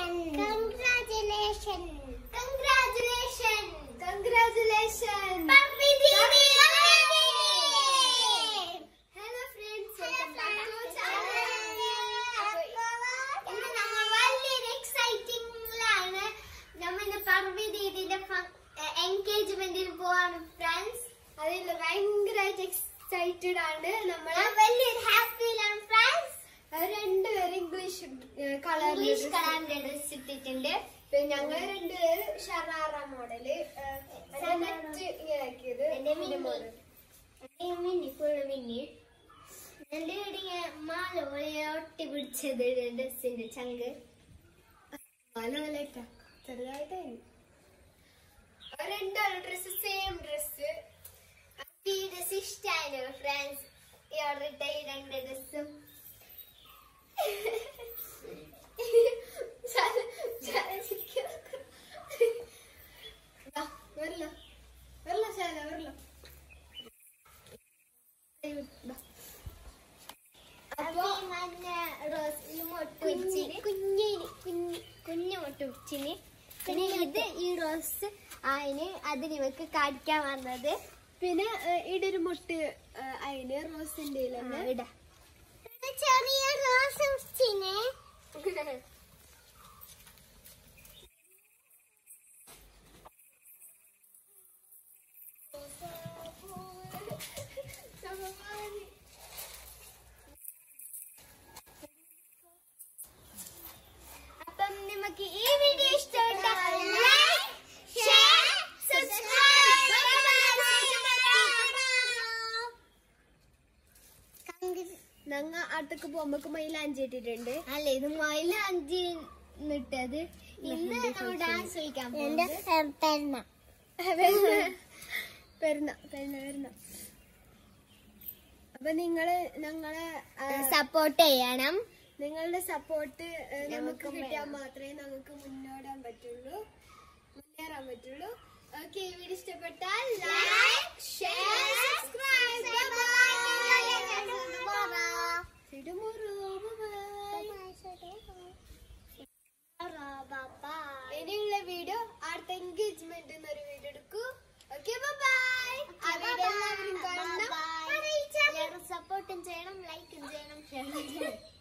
Congratulations. Congratulations. Congratulations. Papi Didi. Hello friends. Hello Welcome back to friends. channel. ഇന്ന് നമ്മൾ വലിയൊരു എക്സൈറ്റിംഗിലാണ് നമ്മൾ ഇന്ന് പർവി ദീദിന്റെ എൻഗേജ്മെന്റിൽ പോവാണ് ഫ്രണ്ട്സ് അതിൽ ഭയങ്കരമായിട്ട് എക്സൈറ്റഡ് ആണ് നമ്മൾ ഞാൻ വലിയൊരു ഹാപ്പിയിലാണ് ഫ്രണ്ട്സ് രണ്ടുപേരും ഇംഗ്ലീഷ് കളർ ഇംഗ്ലീഷ് കളറിന്റെ ഡ്രസ് ഇട്ടിട്ടുണ്ട് ഞങ്ങൾ രണ്ടുപേരും ഷറാറ മോഡല് നെറ്റ് ഇങ്ങനെ ആക്കിയത് എന്റെ മിന്നി. മോഡൽ എന്റെ മിന്നി ഫുള്ള് മിന്നി എന്റെ ഇങ്ങനെ മാല പോലെ ഒട്ടി പിടിച്ചത് ഡ്രസ്സിന്റെ ചങ്ക് മലമലേക്ക ചെറുതായിട്ടായി രണ്ടാളും ഡ്രസ് സെയിം ഡ്രസ് ഈ ഡ്രസ് ഇഷ്ടായിരുന്നു ഫ്രണ്ട്സ് ഈ ഓർഡർ ഇട്ട ഈ രണ്ട് ഡ്രസ്സും വരില്ല വരില്ല ശാല വരില്ല അപ്പൊ മഞ്ഞ റോസിന് മൊട്ട് വെച്ചിന് കുഞ്ഞിന് കുഞ്ഞ് കുഞ്ഞു മൊട്ട് വെച്ചിന് പിന്നെ ഇത് ഈ റോസ് അതിന് അതിന് ഇവക്ക് കാണിക്കാൻ വന്നത് പിന്നെ ഏഹ്, ഇടൊരു മുട്ട് ഏഹ്, അതിന് റോസിന്റെ തന്നെ ഇട ചെറിയ റോസ് വെച്ചിന് അപ്പം നിങ്ങൾക്ക് ഈ വീഡിയോ ഇഷ്ടപ്പെട്ടാൽ ലൈക്ക് ഷെയർ സബ്സ്ക്രൈബ് ഞങ്ങ അടുത്തേക്ക് പോകുമ്പോ മൈലാഞ്ചി ഇട്ടിട്ടുണ്ട് അല്ല ഇത് മയില അഞ്ചി നിട്ടത് ഇന്ന് നമ്മൾ ഡാൻസ് കളിക്കാൻ പോകുന്നത് പെരുന്ന പെരുന്ന പെരുന്ന അപ്പൊ നിങ്ങള് ഞങ്ങളെ ആ, സപ്പോർട്ട് ചെയ്യണം നിങ്ങളുടെ സപ്പോർട്ട് നമുക്ക് ഞങ്ങൾക്ക് കിട്ടിയാൽ വേണം. മാത്രമേ നമുക്ക് മുന്നോടാൻ പറ്റുള്ളൂ മുന്നേറാൻ പറ്റുള്ളൂ ഓക്കെ വീഡിയോ ഇഷ്ടപ്പെട്ടാൽ ലൈക്ക് ഷെയർ സബ്സ്ക്രൈബ് ഇനിയുള്ള വീഡിയോ അടുത്ത എൻഗേജ്മെന്റ് എന്നൊരു വീഡിയോ എടുക്കൂ ഓക്കെ ബൈ ആ വീഡിയോ എല്ലാവരും കാണണം സപ്പോർട്ടും ചെയ്യണം ലൈക്കും ചെയ്യണം ഷെയറും ചെയ്യണം